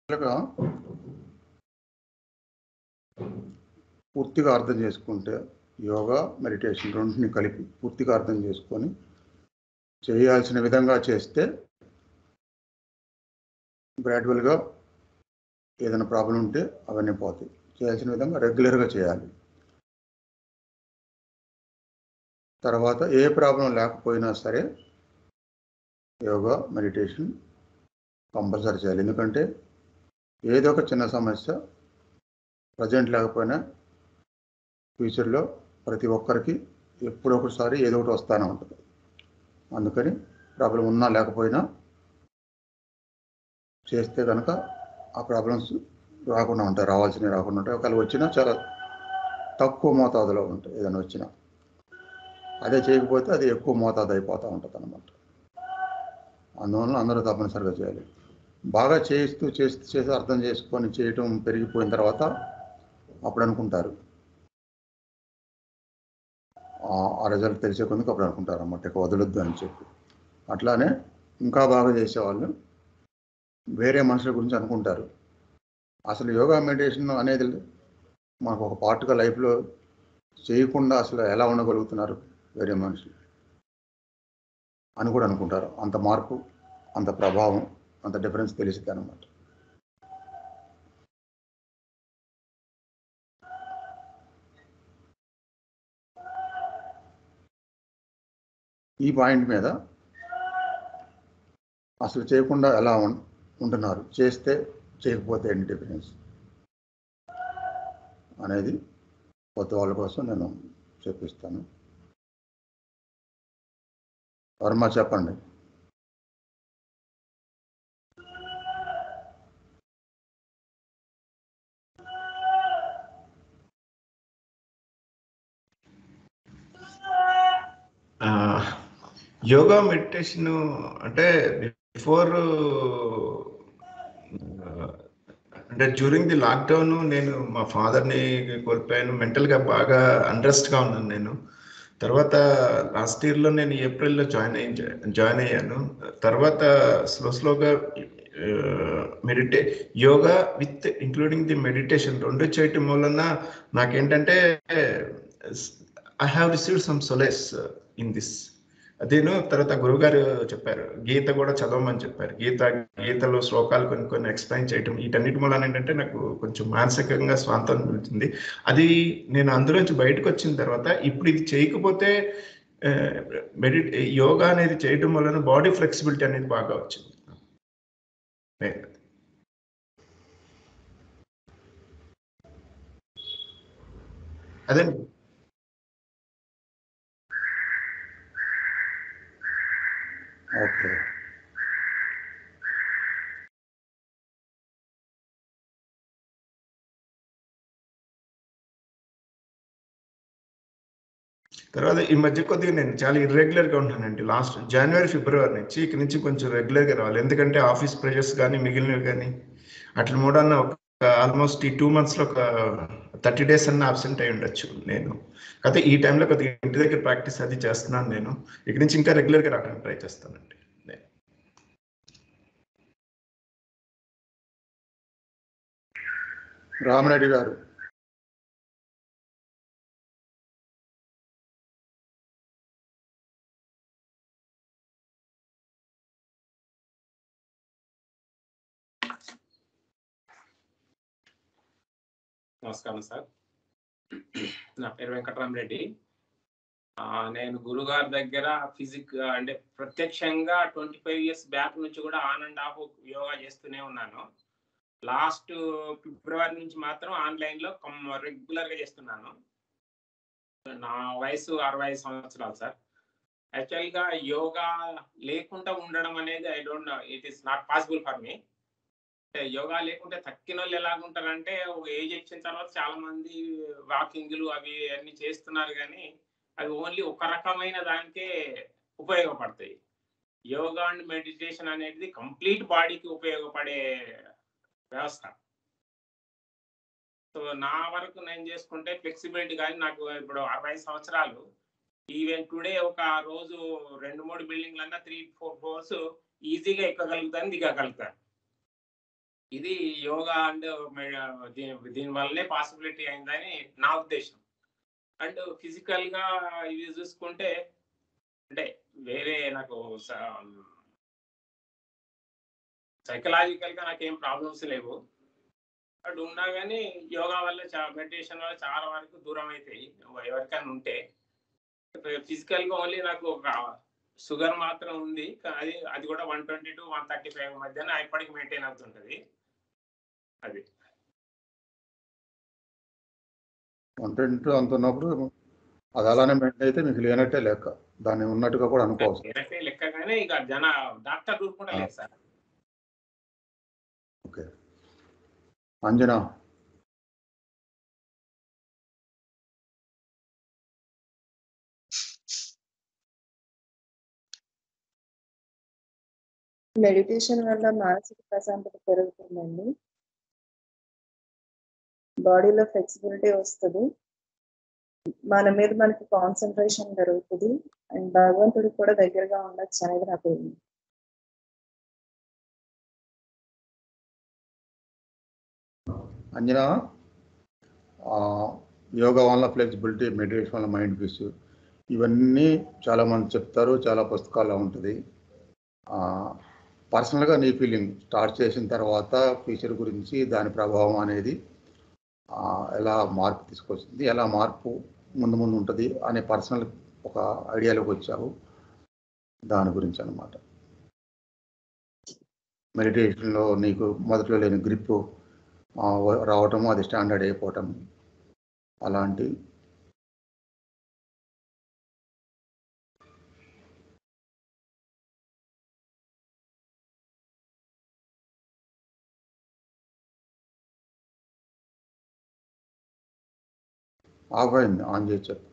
యాక్చువల్‌గా పూర్తిగా అర్థం చేసుకుంటే యోగా, మెడిటేషన్ రెండిటిని కలిపి పూర్తిగా అర్థం చేసుకొని చేయాల్సిన విధంగా చేస్తే గ్రాడ్యువల్‌గా ఏదైనా ప్రాబ్లమ్ ఉంటే అవన్నీ పోతాయి. చేయాల్సిన విధంగా రెగ్యులర్‌గా చేయాలి. తర్వాత ఏ ప్రాబ్లమ్ లేకపోయినా సరే యోగా, మెడిటేషన్ కంపల్సరీ చేయాలి. ఎందుకంటే ఏదో ఒక చిన్న సమస్య ప్రెజెంట్ లేకపోయినా ఫ్యూచర్‌లో ప్రతి ఒక్కరికి ఎప్పుడో ఒకసారి ఏదో ఒకటి వస్తానే ఉంటది. అందుకని ప్రాబ్లమ్ ఉన్నా లేకపోయినా చేస్తే గనక ఆ ప్రాబ్లమ్స్ రాకుండా ఉంటాయి. రావాల్సినవి రాకుండా ఉంటాయి. ఒకవేళ వచ్చినా చాలా తక్కువ మోతాదులో ఉంటాయి ఏదైనా వచ్చినా. అదే చేయకపోతే అది ఎక్కువ మోతాదు అయిపోతా ఉంటదనమాట. అందువలన అందరూ తప్పనిసరిగా చేయాలి. బాగా చేయిస్తూ చేస్తూ చేసి అర్థం చేసుకొని చేయటం పెరిగిపోయిన తర్వాత అప్పుడు అనుకుంటారు. ఆహ్, ఆ రిజల్ట్ తెలిసే కొద్దీ అప్పుడు అనుకుంటారన్నమాట. ఇక వదలొద్దు అని చెప్పి. అట్లానే ఇంకా బాగా చేసేవాళ్ళు వేరే మనుషుల గురించి అనుకుంటారు. అసలు యోగా, మెడిటేషన్ అనేది మనకు ఒక పార్ట్‌గా లైఫ్‌లో చేయకుండా అసలు ఎలా ఉండగలుగుతున్నారు వేరే మనుషులు? అని కూడా అనుకుంటారు. అంత మార్పు, అంత ప్రభావం, అంత డిఫరెన్స్ తెలిసిద్దనమాట. ఈ పాయింట్ మీద అసలు చేయకుండా ఎలా ఉం ఉంటున్నారు? చేస్తే, చేయకపోతే ఏంటి డిఫరెన్స్? అనేది కొత్త వాళ్ళ కోసం నేను చెప్పిస్తాను. వర్మ చెప్పండి. ఆహ్, యోగా, మెడిటేషను అంటే బిఫోర్ ఆహ్, అంటే డ్యూరింగ్ ది లాక్‌డౌన్ నేను మా ఫాదర్‌ని కోల్పోయాను. మెంటల్‌గా బాగా అన్‌రెస్ట్‌గా ఉన్నాను నేను. తర్వాత లాస్ట్ ఇయర్‌లో నేను ఏప్రిల్‌లో జాయిన్ అయ్యి జాయిన్ అయ్యాను. తర్వాత స్లో స్లోగా ఆహ్, మెడిటే yoga with including the meditation 2 చేయటం వలన నాకేంటంటే స్ I have received some solace in this. అదీను తర్వాత గురువుగారు చెప్పారు. గీత కూడా చదవమని చెప్పారు. గీత గీతలో శ్లోకాలు కొన్ని కొన్ని ఎక్స్‌ప్లెయిన్ చేయటం వీటన్నిటి మూలాన ఏంటంటే నాకు కొంచెం మానసికంగా స్వాంతన మిగులుతుంది. అది నేను అందులోంచి బయటకొచ్చిన తర్వాత ఇప్పుడు ఇది చేయకపోతే ఆహ్, మెడి యోగా అనేది చేయటం వలన బాడీ ఫ్లెక్సిబిలిటీ అనేది బాగా వచ్చింది. నే అదేండి. ఓకే. తర్వాత ఈ మధ్య కొద్దిగా నేను చాలా ఇర్రెగ్యులర్‌గా ఉంటున్నానండి. లాస్ట్ జనవరి, ఫిబ్రవరి నుంచి ఇక నుంచి కొంచెం రెగ్యులర్‌గా రావాలి. ఎందుకంటే ఆఫీస్ ప్రెషర్స్ గానీ, మిగిలినవి గానీ అట్ల మూడాన ఒక ఆల్‌మోస్ట్ ఈ 2 మంత్స్‌లో ఒక 30 డేస్ అన్నా అబ్సెంట్ అయ్యి ఉండొచ్చు నేను. కాకపోతే ఈ టైంలో కొద్దిగా ఇంటి దగ్గర ప్రాక్టీస్ అది చేస్తున్నాను నేను. ఇక నుంచి ఇంకా రెగ్యులర్‌గా రావడానికి ట్రై చేస్తానండి. నే రామిరెడ్డి గారు. నమస్కారం సార్. నా పేరు వెంకటరామరెడ్డి. ఆహ్, నేను గురుగారి దగ్గర ఫిజిక్ అంటే ప్రత్యక్షంగా 25 ఇయర్స్ బ్యాక్ నుంచి కూడా ఆన్ అండ్ ఆఫ్ యోగా చేస్తూనే ఉన్నాను. లాస్ట్ ఫిబ్రవరి నుంచి మాత్రం ఆన్‌లైన్‌లో కం రెగ్యులర్‌గా చేస్తున్నాను. నా వయసు 65 సంవత్సరాలు సార్. యాక్చువల్‌గా యోగా లేకుండా ఉండడం అనేది I don't know it is not possible for me. అంటే యోగా లేకుంటే తక్కినోళ్ళు ఎలాగుంటారంటే ఒక ఏజ్ వచ్చిన తర్వాత చాలా మంది వాకింగ్‌లు అవి అన్నీ చేస్తున్నారు గానీ, అవి ఓన్లీ ఒక రకమైన దానికే ఉపయోగపడతాయి. యోగా అండ్ మెడిటేషన్ అనేది కంప్లీట్ బాడీకి ఉపయోగపడే వ్యవస్థ. సో, నా వరకు నేను చేసుకుంటే ఫ్లెక్సిబిలిటీ గాని నాకు ఇప్పుడు 60 సంవత్సరాలు. ఈవెన్ టుడే ఒక రోజు 2, 3 బిల్డింగ్‌లన్నా 3, 4 ఫ్లోర్స్ ఈజీగా ఎక్కగలుగుతాను, దిగగలుగుతాను. ఇది యోగా అండ్ దీని దీని వల్లనే పాసిబిలిటీ అయిందని నా ఉద్దేశం అండ్ ఫిజికల్ గా ఇవి చూసుకుంటే అంటే వేరే నాకు సైకలాజికల్ గా నాకేం ప్రాబ్లమ్స్ లేవు అటు ఉన్నా కానీ యోగా వల్ల మెడిటేషన్ వల్ల చాలా వరకు దూరం అవుతాయి ఎవరికైనా ఉంటే ఫిజికల్ గా ఓన్లీ నాకు ఒక షుగర్ మాత్రం ఉంది అది అది కూడా one twenty two one thirty five మధ్యన ఇప్పటికి మెయింటైన్ అవుతుంటది అది వన్ ట్వంటీ అంత ఉన్నప్పుడు అది అలానే మెయింటైన్ అయితే మీకు లేనట్టే లెక్క దాన్ని ఉన్నట్టుగా కూడా అనుకోవచ్చు వేరే లెక్కగానే ఇక జన డాక్టర్ చూసుకుంటా లేదు సార్ ఓకే అంజనా మెడిటేషన్ వల్ల మానసిక ప్రశాంతత పెరుగుతుందండి బాడీలో ఫ్లెక్సిబిలిటీ వస్తుంది మన మీద మనకి కాన్సన్ట్రేషన్ పెరుగుతుంది అండ్ భగవంతుడికి కూడా దగ్గరగా ఉండొచ్చు అనేది నా ఫీలింగ్ అంజనా ఆ, యోగా వల్ల ఫ్లెక్సిబిలిటీ మెడిటేషన్ వల్ల మైండ్ పీస్ ఇవన్నీ చాలా మంది చెప్తారు చాలా పుస్తకాల్లో ఉంటుంది పర్సనల్గా నీ ఫీలింగ్ స్టార్ట్ చేసిన తర్వాత ఫ్యూచర్ గురించి దాని ప్రభావం అనేది ఆ, ఎలా మార్పు తీసుకొచ్చింది ఎలా మార్పు ముందు ముందు ఉంటుంది అనే పర్సనల్ ఒక ఐడియాలోకి వచ్చావు దాని గురించి అనమాట మెడిటేషన్లో నీకు మొదట్లో లేని గ్రిప్ రావటము అది స్టాండర్డ్ అయిపోవటం అలాంటి ఆఫ్ ఆన్ చేసి చెప్పు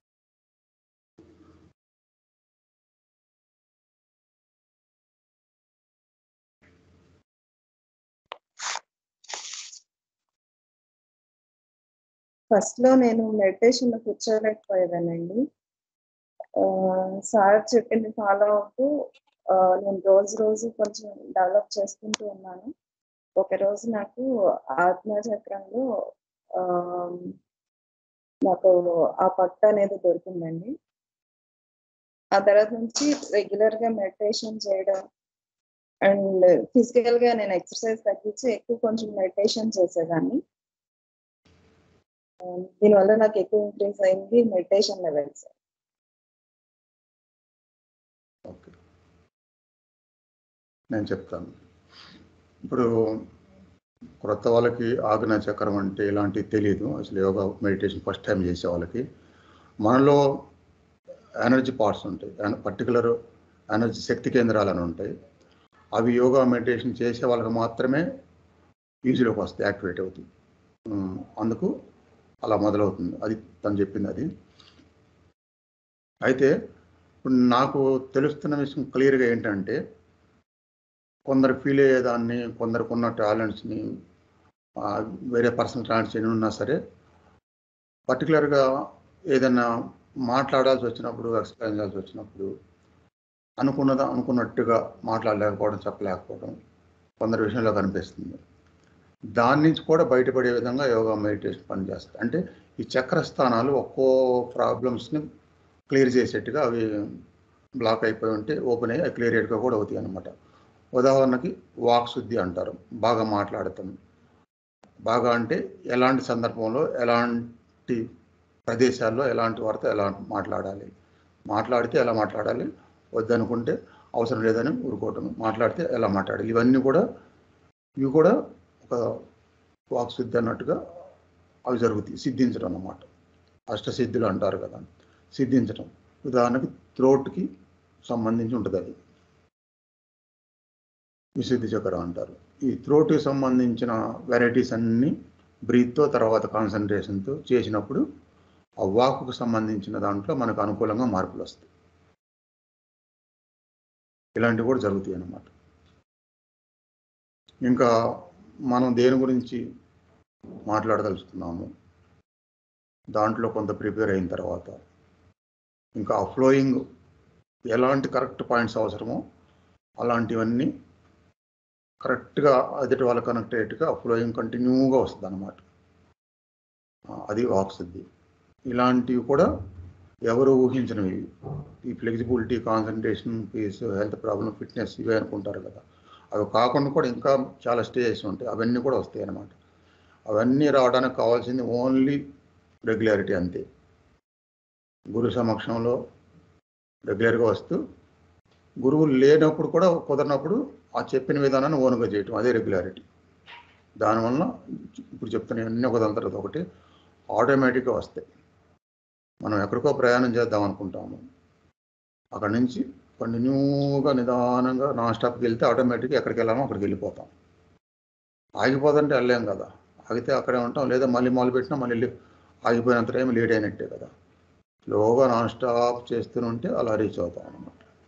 ఫస్ట్ లో నేను మెడిటేషన్ లో కూర్చోలేకపోయేదానండి ఆ, సార్ చెప్పింది ఫాలో అవుతూ ఆ, నేను రోజు రోజు కొంచెం డెవలప్ చేసుకుంటూ ఉన్నాను ఒక రోజు నాకు ఆత్మచక్రంలో ఆ, నాకు ఆ పట్ట అనేది దొరికిందండి ఆ తర్వాత నుంచి రెగ్యులర్ గా మెడిటేషన్ చేయడం అండ్ ఫిజికల్ గా నేను ఎక్సర్సైజ్ తగ్గించి ఎక్కువ కొంచెం మెడిటేషన్ చేసేదాన్ని ఆ, దీనివల్ల నాకు ఎక్కువ ఇంక్రీజ్ అయింది మెడిటేషన్ లెవెల్స్ ఓకే నేను చెప్తాను ఇప్పుడు క్రొత్త వాళ్ళకి ఆగ్న చక్రం అంటే ఇలాంటివి తెలియదు అసలు యోగా మెడిటేషన్ ఫస్ట్ టైం చేసే వాళ్ళకి మనలో ఎనర్జీ పార్ట్స్ ఉంటాయి పర్టికులర్ ఎనర్జీ శక్తి కేంద్రాలు అని ఉంటాయి అవి యోగా మెడిటేషన్ చేసే వాళ్ళకి మాత్రమే ఈజీలోకి వస్తాయి యాక్టివేట్ అవుతాయి ఉమ్, అందుకు అలా మొదలవుతుంది అది తను చెప్పింది అది అయితే ఇప్పుడు నాకు తెలుస్తున్న విషయం క్లియర్గా ఏంటంటే కొందరు ఫీల్ అయ్యేదాన్ని కొందరికి ఉన్న టాలెంట్స్ని ఆ, వేరే పర్సనల్ టాలెంట్స్ ఎన్ని ఉన్నా సరే పర్టికులర్గా ఏదైనా మాట్లాడాల్సి వచ్చినప్పుడు ఎక్స్ప్లెయిన్ చేయాల్సి వచ్చినప్పుడు అనుకున్నదా అనుకున్నట్టుగా మాట్లాడలేకపోవడం చెప్పలేకపోవడం కొందరి విషయంలో కనిపిస్తుంది దాని నుంచి కూడా బయటపడే విధంగా యోగా మెడిటేషన్ పనిచేస్తుంది అంటే ఈ చక్ర స్థానాలు ఒక్కో ప్రాబ్లమ్స్ని క్లియర్ చేసేట్టుగా అవి బ్లాక్ అయిపోయి ఉంటే ఓపెన్ అయ్యి అవి క్లియర్గా కూడా అవుతాయి అన్నమాట ఉదాహరణకి వాక్ శుద్ధి అంటారు బాగా మాట్లాడతాం బాగా అంటే ఎలాంటి సందర్భంలో ఎలాంటి ప్రదేశాల్లో ఎలాంటి వారితో ఎలా మాట్లాడాలి మాట్లాడితే ఎలా మాట్లాడాలి వద్దనుకుంటే అవసరం లేదని ఊరుకోవటం మాట్లాడితే ఎలా మాట్లాడాలి ఇవన్నీ కూడా ఇవి కూడా ఒక వాక్ శుద్ధి అన్నట్టుగా అవి జరుగుతాయి సిద్ధించడం అన్నమాట అష్టసిద్ధులు అంటారు కదా సిద్ధించడం ఉదాహరణకి థ్రోట్కి సంబంధించి ఉంటుంది అది విశుద్ధి చక్రం అంటారు ఈ థ్రోట్కి సంబంధించిన వెరైటీస్ అన్నీ బ్రీత్తో తర్వాత కాన్సన్ట్రేషన్తో చేసినప్పుడు ఆ వాక్కు సంబంధించిన దాంట్లో మనకు అనుకూలంగా మార్పులు వస్తాయి ఇలాంటివి కూడా జరుగుతాయి అన్నమాట ఇంకా మనం దేని గురించి మాట్లాడదలుచుకున్నాము దాంట్లో కొంత ప్రిపేర్ అయిన తర్వాత ఇంకా ఆ ఫ్లోయింగ్ ఎలాంటి కరెక్ట్ పాయింట్స్ అవసరమో అలాంటివన్నీ కరెక్ట్గా ఎదుటి వాళ్ళ కనెక్ట్ అయ్యేట్టుగా ఫ్లోయింగ్ కంటిన్యూగా వస్తుంది అనమాట అది వాక్సిద్ధి ఇలాంటివి కూడా ఎవరు ఊహించినవి ఈ flexibility concentration peace health problem fitness ఇవే అనుకుంటారు కదా అవి కాకుండా కూడా ఇంకా చాలా స్టేజెస్ ఉంటాయి అవన్నీ కూడా వస్తాయి అన్నమాట అవన్నీ రావడానికి కావాల్సింది ఓన్లీ రెగ్యులారిటీ అంతే గురు సమక్షంలో రెగ్యులర్గా వస్తూ గురువు లేనప్పుడు కూడా కుదరినప్పుడు ఆ చెప్పిన విధానాన్ని ఓనుగా చేయటం అదే రెగ్యులారిటీ దానివల్ల ఇప్పుడు చెప్తున్న అన్ని ఒకదాని తర్వాత ఒకటి ఆటోమేటిక్గా వస్తాయి మనం ఎక్కడికో ప్రయాణం చేద్దాం అనుకుంటాము అక్కడ నుంచి కంటిన్యూగా నిదానంగా నాన్ స్టాప్కి వెళ్తే ఆటోమేటిక్గా ఎక్కడికి వెళ్ళామో అక్కడికి వెళ్ళిపోతాం ఆగిపోదంటే వెళ్ళలేం కదా ఆగితే అక్కడే ఉంటాం లేదా మళ్ళీ మొదలు పెట్టినా మళ్ళీ వెళ్ళి ఆగిపోయినంత టైం లేట్ అయినట్టే కదా స్లోగా నాన్ స్టాప్ చేస్తూనే ఉంటే అలా రీచ్ అవుతాం అనమాట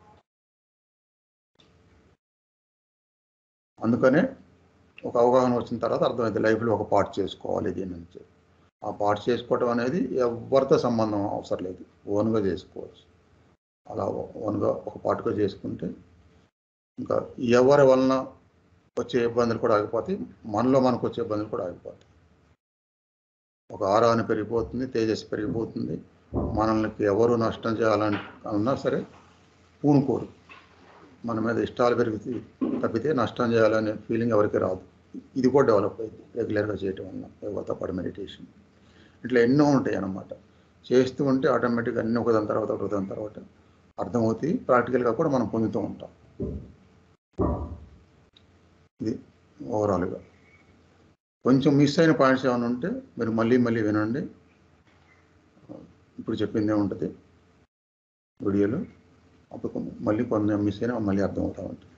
అందుకనే ఒక అవగాహన వచ్చిన తర్వాత అర్థమైంది లైఫ్లో ఒక పార్ట్ చేసుకోవాలి దీని నుంచి ఆ పార్ట్ చేసుకోవటం అనేది ఎవరితో సంబంధం అవసరం లేదు ఓన్గా చేసుకోవచ్చు అలా ఓన్గా ఒక పార్ట్గా చేసుకుంటే ఇంకా ఎవరి వలన వచ్చే ఇబ్బందులు కూడా ఆగిపోతాయి మనలో మనకు వచ్చే ఇబ్బందులు కూడా ఆగిపోతాయి ఒక ఆరాన్ని పెరిగిపోతుంది తేజస్సు పెరిగిపోతుంది మనల్ని ఎవరు నష్టం చేయాలని అన్నా సరే పూనుకోరు మన మీద ఇష్టాలు పెరిగితే తప్పితే నష్టం చేయాలనే ఫీలింగ్ ఎవరికి రాదు ఇది కూడా డెవలప్ అయింది రెగ్యులర్గా చేయటం వల్ల యోగాతో పాటు మెడిటేషన్ ఇట్లా ఎన్నో ఉంటాయి అన్నమాట చేస్తూ ఉంటే ఆటోమేటిక్గా అన్ని ఒకదాని తర్వాత ఒకదాని తర్వాత అర్థమవుతాయి ప్రాక్టికల్గా కూడా మనం పొందుతూ ఉంటాం ఇది ఓవరాల్గా కొంచెం మిస్ అయిన పాయింట్స్ ఏమైనా ఉంటే మీరు మళ్ళీ మళ్ళీ వినండి ఇప్పుడు చెప్పిందే ఉంటుంది వీడియోలో అప్పుడు మళ్ళీ కొన్ని మిస్ అయినా మళ్ళీ అర్థమవుతా ఉంటుంది